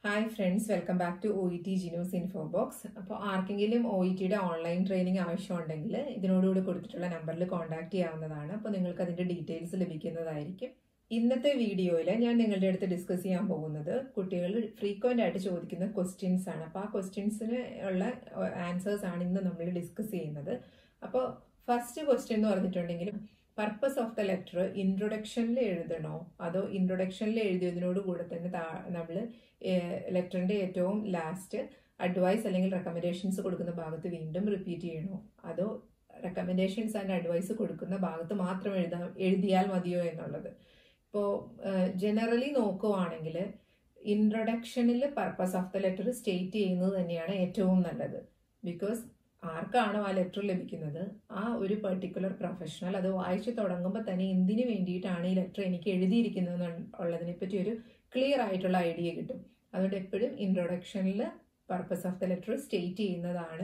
hi friends welcome back to O E T ജിനോസ് info box അപ്പോൾ ആർക്കെങ്കിലും O E ടിയുടെ ഓൺലൈൻ ട്രെയിനിങ് ആവശ്യമുണ്ടെങ്കിൽ ഇതിനോടുകൂടി കൊടുത്തിട്ടുള്ള നമ്പറിൽ കോൺടാക്ട് ചെയ്യാവുന്നതാണ് അപ്പോൾ നിങ്ങൾക്ക് അതിൻ്റെ ഡീറ്റെയിൽസ് ലഭിക്കുന്നതായിരിക്കും ഇന്നത്തെ വീഡിയോയിൽ ഞാൻ നിങ്ങളുടെ അടുത്ത് ഡിസ്കസ് ചെയ്യാൻ പോകുന്നത് കുട്ടികൾ ഫ്രീക്വൻ്റ് ആയിട്ട് ചോദിക്കുന്ന ക്വസ്റ്റ്യൻസ് ആണ് അപ്പോൾ ആ ക്വസ്റ്റ്യൻസിന് ഉള്ള ആൻസേഴ്സ് ആണ് ഇന്ന് നമ്മൾ ഡിസ്കസ് ചെയ്യുന്നത് അപ്പോൾ ഫസ്റ്റ് ക്വസ്റ്റ്യൻ എന്ന് പറഞ്ഞിട്ടുണ്ടെങ്കിൽ പർപ്പസ് ഓഫ് ദ ലെറ്റർ ഇൻട്രൊഡക്ഷനിൽ എഴുതണോ അതോ ഇൻട്രൊഡക്ഷനിൽ എഴുതിയതിനോട് കൂടെ തന്നെ നമ്മൾ ലെറ്ററിന്റെ ഏറ്റവും ലാസ്റ്റ് അഡ്വൈസ് അല്ലെങ്കിൽ റെക്കമെൻഡേഷൻസ് കൊടുക്കുന്ന ഭാഗത്ത് വീണ്ടും റിപ്പീറ്റ് ചെയ്യണോ അതോ റെക്കമെൻഡേഷൻസ് ആൻഡ് അഡ്വൈസ് കൊടുക്കുന്ന ഭാഗത്ത് മാത്രം എഴുതാ എഴുതിയാൽ മതിയോ എന്നുള്ളത് ഇപ്പോൾ ജനറലി നോക്കുവാണെങ്കിൽ ഇൻട്രൊഡക്ഷനിൽ purpose of the letter state ചെയ്യുന്നത് തന്നെയാണ് ഏറ്റവും നല്ലത് ബിക്കോസ് ആർക്കാണോ ആ ലെറ്റർ ലഭിക്കുന്നത് ആ ഒരു പെർട്ടിക്കുലർ പ്രൊഫഷണൽ അത് വായിച്ചു തുടങ്ങുമ്പോൾ തന്നെ എന്തിനു വേണ്ടിയിട്ടാണ് ഈ ലെറ്റർ എനിക്ക് എഴുതിയിരിക്കുന്നത് ഉള്ളതിനെ പറ്റി ഒരു ക്ലിയർ ആയിട്ടുള്ള ഐഡിയ കിട്ടും അതുകൊണ്ട് എപ്പോഴും ഇൻട്രൊഡക്ഷനിൽ purpose of the letter state ചെയ്യുന്നതാണ്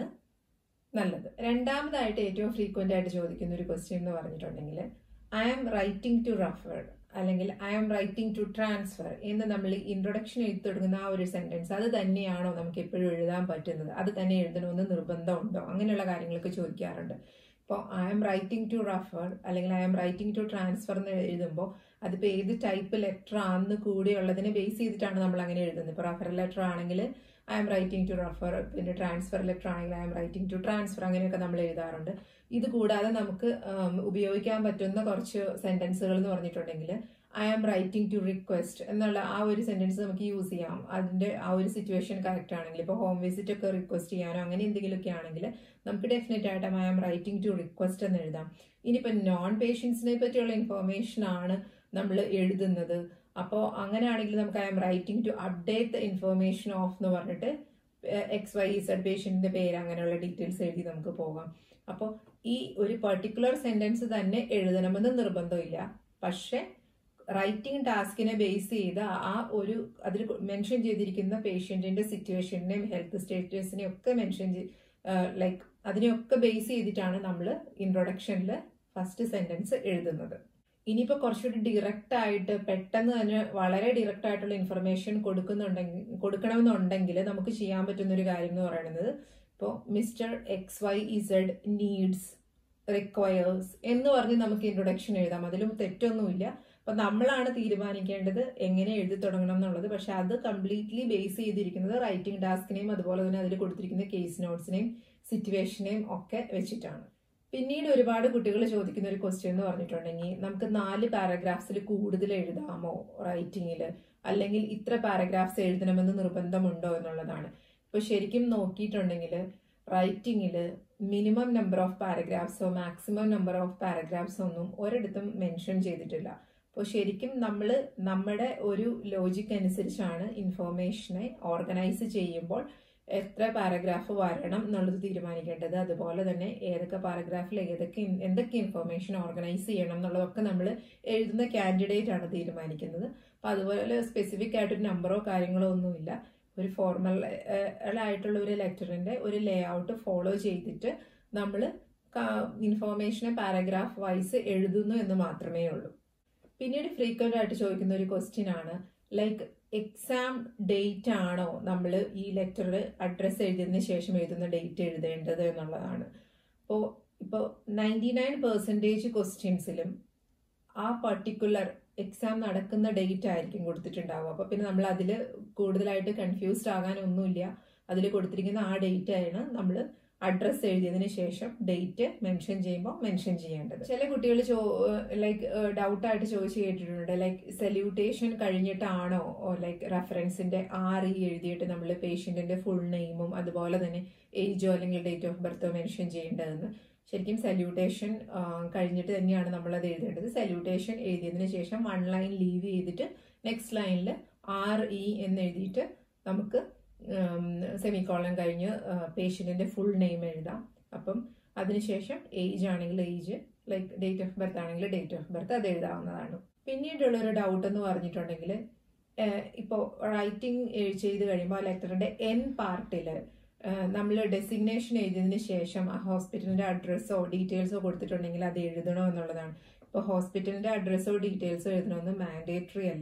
നല്ലത് രണ്ടാമതായിട്ട് ഏറ്റവും ഫ്രീക്വന്റ് ആയിട്ട് ചോദിക്കുന്ന ഒരു ക്വസ്റ്റ്യൻ എന്ന് പറഞ്ഞിട്ടുണ്ടെങ്കിൽ I am writing to refer അല്ലെങ്കിൽ I am writing to transfer എന്ന് നമ്മൾ ഇൻട്രൊഡക്ഷൻ എഴുതി തുടങ്ങുന്ന ആ ഒരു സെന്റൻസ് അത് തന്നെയാണോ നമുക്ക് എപ്പോഴും എഴുതാൻ പറ്റുന്നത് അത് തന്നെ എഴുതണമെന്ന് നിർബന്ധമുണ്ടോ അങ്ങനെയുള്ള കാര്യങ്ങളൊക്കെ ചോദിക്കാറുണ്ട് ഇപ്പോൾ I am writing to refer അല്ലെങ്കിൽ I am writing to transfer എന്ന് എഴുതുമ്പോൾ അതിപ്പോൾ ഏത് ടൈപ്പ് ലെറ്റർ ആണെന്ന് കൂടിയുള്ളതിനെ ബേസ് ചെയ്തിട്ടാണ് നമ്മൾ അങ്ങനെ എഴുതുന്നത് ഇപ്പോൾ റഫർ ലെറ്റർ ആണെങ്കിൽ I am writing to refer പിന്നെ ട്രാൻസ്ഫർ ലെറ്റർ ആണെങ്കിൽ I am writing to transfer അങ്ങനെയൊക്കെ നമ്മൾ എഴുതാറുണ്ട് ഇത് കൂടാതെ നമുക്ക് ഉപയോഗിക്കാൻ പറ്റുന്ന കുറച്ച് സെന്റൻസുകൾ എന്ന് പറഞ്ഞിട്ടുണ്ടെങ്കിൽ I am writing to request എന്നുള്ള ആ ഒരു സെന്റൻസ് നമുക്ക് യൂസ് ചെയ്യാം അതിന്റെ ആ ഒരു സിറ്റുവേഷൻ കറക്റ്റ് ആണെങ്കിൽ ഇപ്പോൾ ഹോം വിസിറ്റ് ഒക്കെ റിക്വസ്റ്റ് ചെയ്യാനോ അങ്ങനെ എന്തെങ്കിലുമൊക്കെ ആണെങ്കിൽ നമുക്ക് ഡെഫിനറ്റ് ആയിട്ട് I am writing to request എന്ന് എഴുതാം ഇനിയിപ്പോൾ നോൺ പേഷ്യൻസിനെ പറ്റിയുള്ള ഇൻഫർമേഷൻ ആണ് നമ്മൾ എഴുതുന്നത് അപ്പോൾ അങ്ങനെയാണെങ്കിൽ നമുക്ക് I'm writing to update the information of എന്ന് പറഞ്ഞിട്ട് എക്സ് വൈ സെഡ് പേഷ്യന്റിന്റെ പേര് അങ്ങനെയുള്ള ഡീറ്റെയിൽസ് എഴുതി നമുക്ക് പോകാം അപ്പോൾ ഈ ഒരു പെർട്ടിക്കുലർ സെന്റൻസ് തന്നെ എഴുതണമെന്ന് നിർബന്ധമില്ല പക്ഷെ റൈറ്റിംഗ് ടാസ്കിനെ ബേസ് ചെയ്ത് ആ ഒരു അതിൽ മെൻഷൻ ചെയ്തിരിക്കുന്ന പേഷ്യന്റിന്റെ സിറ്റുവേഷനെയും ഹെൽത്ത് സ്റ്റേറ്റസിനെയും ഒക്കെ മെൻഷൻ ലൈക്ക് അതിനെയൊക്കെ ബേസ് ചെയ്തിട്ടാണ് നമ്മൾ ഇൻട്രൊഡക്ഷനിൽ ഫസ്റ്റ് സെന്റൻസ് എഴുതുന്നത് ഇനിയിപ്പോൾ കുറച്ചുകൂടി ഡിറക്റ്റ് ആയിട്ട് പെട്ടെന്ന് തന്നെ വളരെ ഡിറക്റ്റ് ആയിട്ടുള്ള ഇൻഫർമേഷൻ കൊടുക്കുന്നുണ്ടെങ്കിൽ കൊടുക്കണമെന്നുണ്ടെങ്കിൽ നമുക്ക് ചെയ്യാൻ പറ്റുന്ന ഒരു കാര്യം എന്ന് പറയുന്നത് ഇപ്പോൾ mister X Y Z needs requires എന്ന് പറഞ്ഞ് നമുക്ക് ഇൻട്രൊഡക്ഷൻ എഴുതാം അതിലും തെറ്റൊന്നുമില്ല അപ്പൊ നമ്മളാണ് തീരുമാനിക്കേണ്ടത് എങ്ങനെ എഴുതി തുടങ്ങണം എന്നുള്ളത് പക്ഷെ അത് കംപ്ലീറ്റ്ലി ബേസ് ചെയ്തിരിക്കുന്നത് റൈറ്റിംഗ് ടാസ്കിനെയും അതുപോലെ തന്നെ അതിൽ കൊടുത്തിരിക്കുന്ന കേസ് നോട്ട്സിനെയും സിറ്റുവേഷനെയും ഒക്കെ വെച്ചിട്ടാണ് പിന്നീട് ഒരുപാട് കുട്ടികൾ ചോദിക്കുന്ന ഒരു ക്വസ്റ്റ്യൻ എന്ന് പറഞ്ഞിട്ടുണ്ടെങ്കിൽ നമുക്ക് നാല് പാരഗ്രാഫ്സിൽ കൂടുതൽ എഴുതാമോ റൈറ്റിംഗിൽ അല്ലെങ്കിൽ ഇത്ര പാരഗ്രാഫ്സ് എഴുതണമെന്ന് നിർബന്ധമുണ്ടോ എന്നുള്ളതാണ് ഇപ്പൊ ശരിക്കും നോക്കിയിട്ടുണ്ടെങ്കിൽ റൈറ്റിംഗിൽ മിനിമം നമ്പർ ഓഫ് പാരഗ്രാഫ്സോ മാക്സിമം നമ്പർ ഓഫ് പാരഗ്രാഫ്സോ ഒന്നും ഒരിടത്തും മെൻഷൻ ചെയ്തിട്ടില്ല അപ്പോൾ ശരിക്കും നമ്മൾ നമ്മുടെ ഒരു ലോജിക് അനുസരിച്ചാണ് ഇൻഫോർമേഷനെ ഓർഗനൈസ് ചെയ്യുമ്പോൾ എത്ര പാരഗ്രാഫ് വരണം എന്നുള്ളത് തീരുമാനിക്കേണ്ടത് അതുപോലെ തന്നെ ഏതൊക്കെ പാരഗ്രാഫിൽ ഏതൊക്കെ എന്തൊക്കെ ഇൻഫർമേഷൻ ഓർഗനൈസ് ചെയ്യണം എന്നുള്ളതൊക്കെ നമ്മൾ എഴുതുന്ന കാൻഡിഡേറ്റ് ആണ് തീരുമാനിക്കുന്നത് അപ്പം അതുപോലെ സ്പെസിഫിക് ആയിട്ടൊരു നമ്പറോ കാര്യങ്ങളോ ഒന്നുമില്ല ഒരു ഫോർമൽ ആയിട്ടുള്ള ഒരു ലെറ്ററിന്റെ ഒരു ലേ ഔട്ട് ഫോളോ ചെയ്തിട്ട് നമ്മൾ ഇൻഫോർമേഷനെ പാരഗ്രാഫ് വൈസ് എഴുതുന്നു എന്ന് മാത്രമേ ഉള്ളൂ പിന്നീട് ഫ്രീക്വന്റ് ആയിട്ട് ചോദിക്കുന്ന ഒരു ക്വസ്റ്റ്യൻ ആണ് ലൈക്ക് എക്സാം ഡേറ്റ് ആണോ നമ്മൾ ഈ ലെറ്ററിൽ അഡ്രസ്സ് എഴുതിയതിന് ശേഷം എഴുതുന്ന ഡേറ്റ് എഴുതേണ്ടത് എന്നുള്ളതാണ് അപ്പോൾ ഇപ്പോൾ നയൻറ്റി നയൻ പെർസെൻറ്റേജ് ക്വസ്റ്റ്യൻസിലും ആ പർട്ടിക്കുലർ എക്സാം നടക്കുന്ന ഡേറ്റ് ആയിരിക്കും കൊടുത്തിട്ടുണ്ടാവുക അപ്പോൾ പിന്നെ നമ്മൾ അതിൽ കൂടുതലായിട്ട് കൺഫ്യൂസ്ഡ് ആകാനൊന്നുമില്ല അതിൽ കൊടുത്തിരിക്കുന്ന ആ ഡേറ്റ് ആണ് നമ്മൾ അഡ്രസ്സ് എഴുതിയതിന് ശേഷം ഡേറ്റ് മെൻഷൻ ചെയ്യുമ്പോൾ മെൻഷൻ ചെയ്യേണ്ടത് ചില കുട്ടികൾ ചോ ലൈക്ക് ഡൗട്ടായിട്ട് ചോദിച്ചു കേട്ടിട്ടുണ്ട് ലൈക്ക് സല്യൂട്ടേഷൻ കഴിഞ്ഞിട്ടാണോ ലൈക്ക് റെഫറൻസിന്റെ ആർ ഇ എഴുതിയിട്ട് നമ്മൾ പേഷ്യന്റിന്റെ ഫുൾ നെയിമും അതുപോലെ തന്നെ ഏജോ അല്ലെങ്കിൽ ഡേറ്റ് ഓഫ് ബർത്തോ മെൻഷൻ ചെയ്യേണ്ടതെന്ന് ശരിക്കും സല്യൂട്ടേഷൻ കഴിഞ്ഞിട്ട് തന്നെയാണ് നമ്മൾ അത് എഴുതേണ്ടത് സല്യൂട്ടേഷൻ എഴുതിയതിന് ശേഷം വൺ ലൈൻ ലീവ് ചെയ്തിട്ട് നെക്സ്റ്റ് ലൈനിൽ ആർ ഇ എന്ന് എഴുതിയിട്ട് നമുക്ക് സെമിക്കോളൻ കഴിഞ്ഞ് പേഷ്യന്റിന്റെ ഫുൾ നെയിം എഴുതാം അപ്പം അതിനുശേഷം ഏജ് ആണെങ്കിൽ age like date of birth ആണെങ്കിൽ ഡേറ്റ് ഓഫ് ബർത്ത് അത് എഴുതാവുന്നതാണ് പിന്നീടുള്ള ഒരു ഡൗട്ട് എന്ന് പറഞ്ഞിട്ടുണ്ടെങ്കിൽ ഇപ്പോൾ റൈറ്റിംഗ് ചെയ്ത് കഴിയുമ്പോൾ ആ ലെറ്ററിന്റെ എൻ പാർട്ടിൽ നമ്മൾ ഡെസിഗ്നേഷൻ എഴുതിയതിന് ശേഷം ആ ഹോസ്പിറ്റലിന്റെ അഡ്രസ്സോ ഡീറ്റെയിൽസോ കൊടുത്തിട്ടുണ്ടെങ്കിൽ അത് എഴുതണോ എന്നുള്ളതാണ് ഇപ്പോൾ ഹോസ്പിറ്റലിന്റെ അഡ്രസ്സോ ഡീറ്റെയിൽസോ എഴുതണമെന്ന് മാൻഡേറ്ററി അല്ല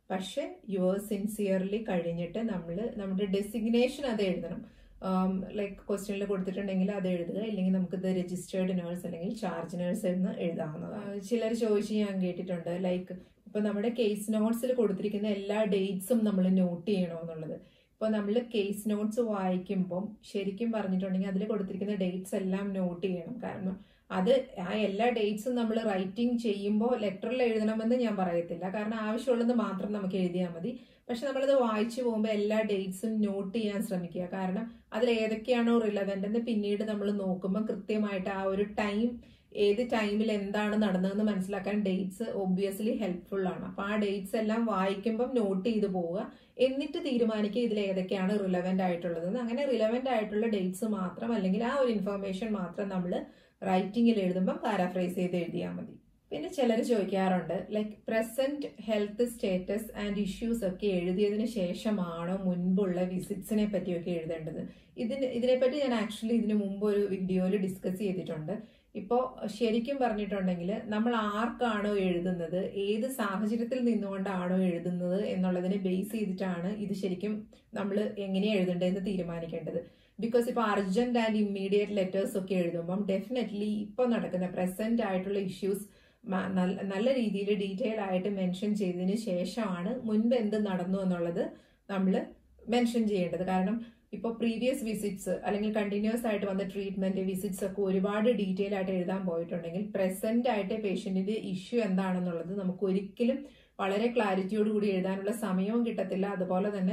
പക്ഷെ യുവേഴ്സ് സിൻസിയർലി കഴിഞ്ഞിട്ട് നമ്മൾ നമ്മുടെ ഡെസിഗ്നേഷൻ അത് എഴുതണം ലൈക്ക് ക്വസ്റ്റ്യനിൽ കൊടുത്തിട്ടുണ്ടെങ്കിൽ അത് എഴുതുക ഇല്ലെങ്കിൽ നമുക്ക് ഇത് രജിസ്റ്റേർഡ് നേഴ്സ് അല്ലെങ്കിൽ ചാർജ് നേഴ്സ് എന്ന് എഴുതാവുന്നതാണ് ചിലർ ചോദിച്ച് ഞാൻ കേട്ടിട്ടുണ്ട് ലൈക്ക് ഇപ്പൊ നമ്മുടെ കേസ് നോട്ട്സിൽ കൊടുത്തിരിക്കുന്ന എല്ലാ ഡേറ്റ്സും നമ്മൾ നോട്ട് ചെയ്യണമെന്നുള്ളത് ഇപ്പൊ നമ്മൾ കേസ് നോട്ട്സ് വായിക്കുമ്പം ശരിക്കും പറഞ്ഞിട്ടുണ്ടെങ്കിൽ അതിൽ കൊടുത്തിരിക്കുന്ന ഡേറ്റ്സ് എല്ലാം നോട്ട് ചെയ്യണം കാരണം അത് ആ എല്ലാ ഡേറ്റ്സും നമ്മൾ റൈറ്റിംഗ് ചെയ്യുമ്പോൾ ലെറ്ററിൽ എഴുതണമെന്ന് ഞാൻ പറയത്തില്ല കാരണം ആവശ്യമുള്ളത് മാത്രം നമുക്ക് എഴുതിയാൽ മതി പക്ഷെ നമ്മളത് വായിച്ചു പോകുമ്പോൾ എല്ലാ ഡേറ്റ്സും നോട്ട് ചെയ്യാൻ ശ്രമിക്കുക കാരണം അതിൽ ഏതൊക്കെയാണോ റിലവൻ്റ് എന്ന് പിന്നീട് നമ്മൾ നോക്കുമ്പോൾ കൃത്യമായിട്ട് ആ ഒരു ടൈം ഏത് ടൈമിൽ എന്താണ് നടന്നതെന്ന് മനസ്സിലാക്കാൻ ഡേറ്റ്സ് ഒബ്വിയസ്ലി ഹെൽപ്ഫുൾ ആണ് അപ്പൊ ആ ഡേറ്റ്സ് എല്ലാം വായിക്കുമ്പം നോട്ട് ചെയ്ത് പോവുക എന്നിട്ട് തീരുമാനിക്കുക ഇതിൽ ഏതൊക്കെയാണ് റിലവൻ്റ് ആയിട്ടുള്ളത് അങ്ങനെ റിലവൻ്റ് ആയിട്ടുള്ള ഡേറ്റ്സ് മാത്രം അല്ലെങ്കിൽ ആ ഒരു ഇൻഫർമേഷൻ മാത്രം നമ്മൾ റൈറ്റിംഗിൽ എഴുതുമ്പോൾ പാരാഫ്രൈസ് ചെയ്ത് എഴുതിയാൽ മതി പിന്നെ ചിലർ ചോദിക്കാറുണ്ട് like present health status and issues ഒക്കെ എഴുതിയതിന് ശേഷമാണോ മുൻപുള്ള വിസിറ്റ്സിനെ പറ്റിയൊക്കെ എഴുതേണ്ടത് ഇതിന് ഇതിനെപ്പറ്റി ഞാൻ ആക്ച്വലി ഇതിനു മുമ്പ് ഒരു വീഡിയോയിൽ ഡിസ്കസ് ചെയ്തിട്ടുണ്ട് ഇപ്പോൾ ശരിക്കും പറഞ്ഞിട്ടുണ്ടെങ്കിൽ നമ്മൾ ആർക്കാണോ എഴുതുന്നത് ഏത് സാഹചര്യത്തിൽ നിന്നുകൊണ്ടാണോ എഴുതുന്നത് എന്നുള്ളതിനെ ബേസ് ചെയ്തിട്ടാണ് ഇത് ശരിക്കും നമ്മൾ എങ്ങനെയാണ് എഴുതേണ്ടതെന്ന് തീരുമാനിക്കേണ്ടത് ബിക്കോസ് ഇപ്പോൾ അർജന്റ് ആൻഡ് ഇമ്മീഡിയറ്റ് ലെറ്റേഴ്സ് ഒക്കെ എഴുതുമ്പം ഡെഫിനറ്റ്ലി ഇപ്പോൾ നടക്കുന്ന പ്രസന്റ് ആയിട്ടുള്ള ഇഷ്യൂസ് നല്ല രീതിയിൽ ഡീറ്റെയിൽ ആയിട്ട് മെൻഷൻ ചെയ്തതിന് ശേഷമാണ് മുൻപ് എന്ത് നടന്നു എന്നുള്ളത് നമ്മൾ മെൻഷൻ ചെയ്യേണ്ടത് കാരണം ഇപ്പോൾ പ്രീവിയസ് വിസിറ്റ്സ് അല്ലെങ്കിൽ കണ്ടിന്യൂസ് ആയിട്ട് വന്ന ട്രീറ്റ്മെന്റ് വിസിറ്റ്സ് ഒക്കെ ഒരുപാട് ഡീറ്റെയിൽ ആയിട്ട് എഴുതാൻ പോയിട്ടുണ്ടെങ്കിൽ പ്രസന്റ് ആയിട്ട് പേഷ്യന്റിന്റെ ഇഷ്യൂ എന്താണെന്നുള്ളത് നമുക്ക് ഒരിക്കലും വളരെ ക്ലാരിറ്റിയോട് കൂടി എഴുതാനുള്ള സമയവും കിട്ടത്തില്ല അതുപോലെ തന്നെ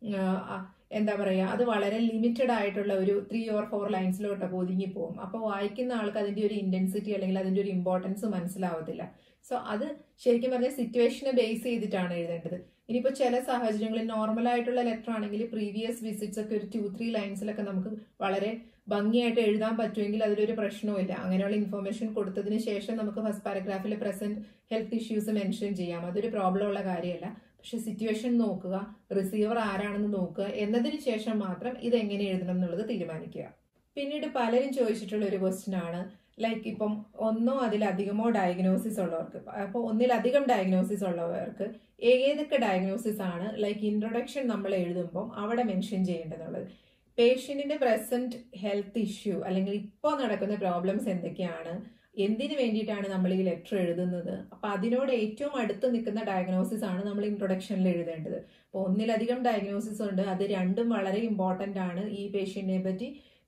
എന്താ പറയുക അത് വളരെ ലിമിറ്റഡ് ആയിട്ടുള്ള ഒരു ത്രീ ഓർ ഫോർ ലൈൻസിലോട്ടൊക്കെ ഒതുങ്ങി പോകും അപ്പോൾ വായിക്കുന്ന ആൾക്ക് അതിന്റെ ഒരു ഇന്റൻസിറ്റി അല്ലെങ്കിൽ അതിന്റെ ഒരു ഇമ്പോർട്ടൻസ് മനസ്സിലാവത്തില്ല സോ അത് ശരിക്കും പറഞ്ഞാൽ സിറ്റുവേഷനെ ബേസ് ചെയ്തിട്ടാണ് എഴുതേണ്ടത് ഇനിയിപ്പോൾ ചില സാഹചര്യങ്ങളിൽ നോർമൽ ആയിട്ടുള്ള ലെറ്റർ ആണെങ്കിൽ പ്രീവിയസ് വിസിറ്റ്സ് ഒക്കെ ഒരു ടു ത്രീ ലൈൻസിലൊക്കെ നമുക്ക് വളരെ ഭംഗിയായിട്ട് എഴുതാൻ പറ്റുമെങ്കിൽ അതിലൊരു പ്രശ്നവുമില്ല അങ്ങനെയുള്ള ഇൻഫർമേഷൻ കൊടുത്തതിന് ശേഷം നമുക്ക് ഫസ്റ്റ് പാരഗ്രാഫിൽ പ്രസന്റ് ഹെൽത്ത് ഇഷ്യൂസ് മെൻഷൻ ചെയ്യാം അതൊരു പ്രോബ്ലം ഉള്ള കാര്യമല്ല പക്ഷെ സിറ്റുവേഷൻ നോക്കുക റിസീവർ ആരാണെന്ന് നോക്കുക എന്നതിന് ശേഷം മാത്രം ഇത് എങ്ങനെ എഴുതണം എന്നുള്ളത് തീരുമാനിക്കുക പിന്നീട് പലരും ചോദിച്ചിട്ടുള്ള ഒരു ക്വസ്റ്റ്യൻ ആണ് ലൈക്ക് ഇപ്പം ഒന്നോ അതിലധികമോ ഡയഗ്നോസിസ് ഉള്ളവർക്ക് അപ്പോൾ ഒന്നിലധികം ഡയഗ്നോസിസ് ഉള്ളവർക്ക് ഏതൊക്കെ ഡയഗ്നോസിസ് ആണ് ലൈക്ക് ഇൻട്രൊഡക്ഷൻ നമ്മൾ എഴുതുമ്പം അവിടെ മെൻഷൻ ചെയ്യേണ്ടതുള്ളത് പേഷ്യന്റിന്റെ പ്രസന്റ് ഹെൽത്ത് ഇഷ്യൂ അല്ലെങ്കിൽ ഇപ്പോൾ നടക്കുന്ന പ്രോബ്ലംസ് എന്തൊക്കെയാണ് എന്തിനു വേണ്ടിയിട്ടാണ് നമ്മൾ ഈ ലെറ്റർ എഴുതുന്നത് അപ്പൊ അതിനോട് ഏറ്റവും അടുത്ത് നിൽക്കുന്ന ഡയഗ്നോസിസ് ആണ് നമ്മൾ ഇൻട്രൊഡക്ഷനിൽ എഴുതേണ്ടത് അപ്പോൾ ഒന്നിലധികം ഡയഗ്നോസിസ് ഉണ്ട് അത് രണ്ടും വളരെ ഇമ്പോർട്ടന്റ് ആണ് ഈ പേഷ്യന്റിനെ പറ്റി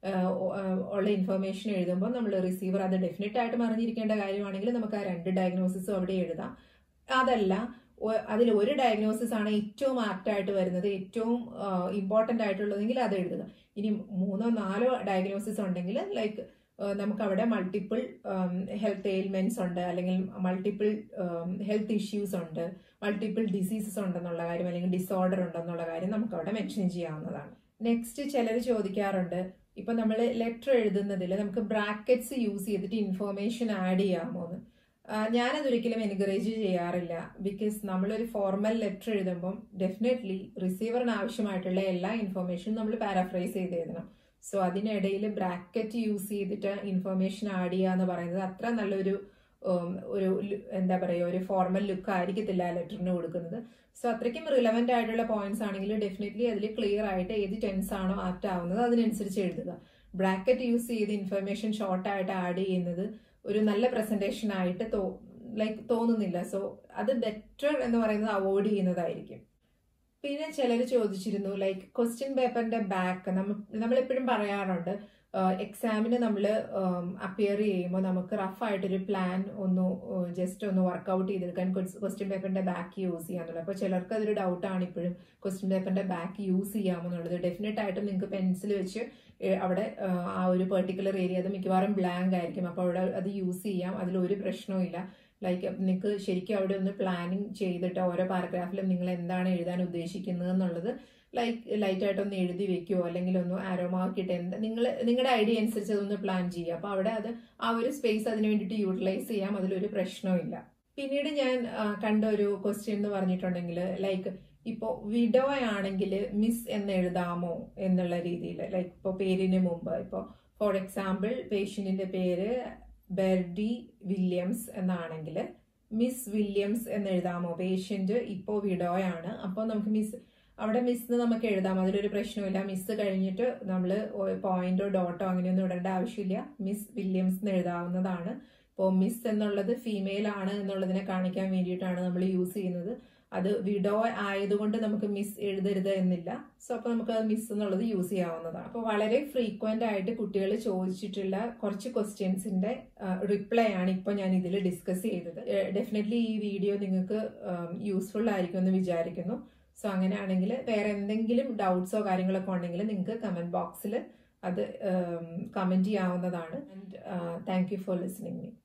ഉള്ള ഇൻഫർമേഷൻ എഴുതുമ്പോൾ നമ്മൾ റിസീവർ അത് ഡെഫിനറ്റ് ആയിട്ട് അറിഞ്ഞിരിക്കേണ്ട കാര്യമാണെങ്കിൽ നമുക്ക് ആ രണ്ട് ഡയഗ്നോസിസും അവിടെ എഴുതാം അതല്ല അതിൽ ഒരു ഡയഗ്നോസിസ് ആണ് ഏറ്റവും ആപ്റ്റ് ആയിട്ട് വരുന്നത് ഏറ്റവും ഇമ്പോർട്ടന്റ് ആയിട്ടുള്ളതെങ്കിൽ അത് എഴുതുക ഇനി മൂന്നോ നാലോ ഡയഗ്നോസിസ് ഉണ്ടെങ്കിൽ ലൈക്ക് നമുക്ക് അവിടെ മൾട്ടിപ്പിൾ ഹെൽത്ത് എയിൽമെന്റ്സ് ഉണ്ട് അല്ലെങ്കിൽ മൾട്ടിപ്പിൾ ഹെൽത്ത് ഇഷ്യൂസ് ഉണ്ട് മൾട്ടിപ്പിൾ ഡിസീസസ് ഉണ്ടെന്നുള്ള കാര്യം അല്ലെങ്കിൽ ഡിസോർഡർ ഉണ്ടെന്നുള്ള കാര്യം നമുക്ക് അവിടെ മെൻഷൻ ചെയ്യാവുന്നതാണ് നെക്സ്റ്റ് ചിലർ ചോദിക്കാറുണ്ട് ഇപ്പൊ നമ്മൾ ലെറ്റർ എഴുതുന്നതിൽ നമുക്ക് ബ്രാക്കറ്റ്സ് യൂസ് ചെയ്തിട്ട് ഇൻഫോർമേഷൻ ആഡ് ചെയ്യാമോ എന്ന് ഞാനതൊരിക്കലും എൻകറേജ് ചെയ്യാറില്ല ബിക്കോസ് നമ്മളൊരു ഫോർമൽ ലെറ്റർ എഴുതുമ്പം ഡെഫിനറ്റ്ലി റിസീവറിന് ആവശ്യമായിട്ടുള്ള എല്ലാ ഇൻഫർമേഷനും നമ്മൾ പാരാഫ്രൈസ് ചെയ്ത് എഴുതണം സോ അതിനിടയിൽ ബ്രാക്കറ്റ് യൂസ് ചെയ്തിട്ട് ഇൻഫർമേഷൻ ആഡ് ചെയ്യുക എന്ന് പറയുന്നത് അത്ര നല്ലൊരു ഒരു എന്താ പറയുക ഒരു ഫോർമൽ ലുക്ക് ആയിരിക്കത്തില്ല ആ ലെറ്ററിന് കൊടുക്കുന്നത് സോ അത്രയ്ക്കും റിലവൻ്റ് ആയിട്ടുള്ള പോയിന്റ്സ് ആണെങ്കിൽ ഡെഫിനറ്റ്ലി അതിൽ ക്ലിയർ ആയിട്ട് ഏത് ടെൻസ് ആണോ ആപ്റ്റ് ആവുന്നത് അതിനനുസരിച്ച് എഴുതുക ബ്രാക്കറ്റ് യൂസ് ചെയ്ത് ഇൻഫർമേഷൻ ഷോർട്ടായിട്ട് ആഡ് ചെയ്യുന്നത് ഒരു നല്ല പ്രസന്റേഷൻ ആയിട്ട് തോ ലൈക്ക് തോന്നുന്നില്ല സോ അത് ബെറ്റർ എന്ന് പറയുന്നത് അവോയ്ഡ് ചെയ്യുന്നതായിരിക്കും പിന്നെ ചിലർ ചോദിച്ചിരുന്നു ലൈക്ക് ക്വസ്റ്റ്യൻ പേപ്പറിന്റെ ബാക്ക് നമ്മൾ നമ്മളെപ്പോഴും പറയാറുണ്ട് എക്സാമിന് നമ്മൾ അപ്പിയർ ചെയ്യുമ്പോൾ നമുക്ക് റഫ് ആയിട്ടൊരു പ്ലാൻ ഒന്ന് ജസ്റ്റ് ഒന്ന് വർക്ക്ഔട്ട് ചെയ്തെടുക്കാൻ ക്വസ്റ്റ്യൻ പേപ്പറിന്റെ ബാക്ക് യൂസ് ചെയ്യാന്നുള്ളത് അപ്പോൾ ചിലർക്ക് അതൊരു ഡൗട്ടാണ് ഇപ്പോഴും ക്വസ്റ്റ്യൻ പേപ്പറിന്റെ ബാക്ക് യൂസ് ചെയ്യാമെന്നുള്ളത് ഡെഫിനറ്റ് ആയിട്ടും നിങ്ങൾക്ക് പെൻസിൽ വെച്ച് അവിടെ ആ ഒരു പെർട്ടിക്കുലർ ഏരിയ അത് മിക്കവാറും ബ്ലാങ്ക് ആയിരിക്കും അപ്പോൾ അവിടെ അത് യൂസ് ചെയ്യാം അതിലൊരു പ്രശ്നവും ഇല്ല ലൈക്ക് നിങ്ങൾക്ക് ശരിക്കും അവിടെ ഒന്ന് പ്ലാനിങ് ചെയ്തിട്ട് ഓരോ പാരഗ്രാഫിലും നിങ്ങൾ എന്താണ് എഴുതാൻ ഉദ്ദേശിക്കുന്നത് എന്നുള്ളത് ലൈക്ക് ലൈറ്റ് ആയിട്ടൊന്ന് എഴുതി വെക്കുവോ അല്ലെങ്കിൽ ഒന്ന് ആരോ മാർക്ക് ഇട്ട് എന്താ നിങ്ങൾ നിങ്ങളുടെ ഐഡിയ അനുസരിച്ച് അതൊന്ന് പ്ലാൻ ചെയ്യുക അപ്പോൾ അവിടെ അത് ആ ഒരു സ്പേസ് അതിന് വേണ്ടിയിട്ട് യൂട്ടിലൈസ് ചെയ്യാം അതിലൊരു പ്രശ്നവും പിന്നീട് ഞാൻ കണ്ട ഒരു ക്വസ്റ്റ്യൻ എന്ന് പറഞ്ഞിട്ടുണ്ടെങ്കിൽ ലൈക്ക് ഇപ്പോൾ വിഡോ ആണെങ്കിൽ മിസ് എന്ന് എഴുതാമോ എന്നുള്ള രീതിയിൽ ലൈക്ക് ഇപ്പോൾ പേരിന് മുമ്പ് ഇപ്പോൾ ഫോർ എക്സാമ്പിൾ പേഷ്യന്റിന്റെ പേര് ബെർഡി വില്യംസ് എന്നാണെങ്കിൽ മിസ് വില്യംസ് എന്ന് എഴുതാമോ പേഷ്യന്റ് ഇപ്പോൾ വിഡോയാണ് അപ്പോൾ നമുക്ക് മിസ് അവിടെ മിസ് നമുക്ക് എഴുതാം അതിലൊരു പ്രശ്നമില്ല മിസ് കഴിഞ്ഞിട്ട് നമ്മൾ പോയിന്റോ ഡോട്ടോ അങ്ങനെയൊന്നും ഇടേണ്ട ആവശ്യമില്ല മിസ് വില്യംസ് എന്ന് എഴുതാവുന്നതാണ് ഇപ്പോൾ മിസ് എന്നുള്ളത് ഫീമെയിൽ ആണ് എന്നുള്ളതിനെ കാണിക്കാൻ വേണ്ടിയിട്ടാണ് നമ്മൾ യൂസ് ചെയ്യുന്നത് അത് വിഡോ ആയതുകൊണ്ട് നമുക്ക് മിസ് എഴുതരുത് എന്നില്ല സോ അപ്പോൾ നമുക്ക് അത് മിസ് എന്നുള്ളത് യൂസ് ചെയ്യാവുന്നതാണ് അപ്പോൾ വളരെ ഫ്രീക്വന്റ് ആയിട്ട് കുട്ടികൾ ചോദിച്ചിട്ടുള്ള കുറച്ച് ക്വസ്റ്റ്യൻസിന്റെ റിപ്ലൈ ആണ് ഇപ്പോൾ ഞാൻ ഇതിൽ ഡിസ്കസ് ചെയ്തത് ഡെഫിനറ്റ്ലി ഈ വീഡിയോ നിങ്ങൾക്ക് യൂസ്ഫുൾ ആയിരിക്കും എന്ന് വിചാരിക്കുന്നു സോ അങ്ങനെയാണെങ്കിൽ വേറെ എന്തെങ്കിലും ഡൗട്ട്സോ കാര്യങ്ങളൊക്കെ ഉണ്ടെങ്കിൽ നിങ്ങൾക്ക് കമന്റ് ബോക്സിൽ അത് കമന്റ് ചെയ്യാവുന്നതാണ് and thank you for listening me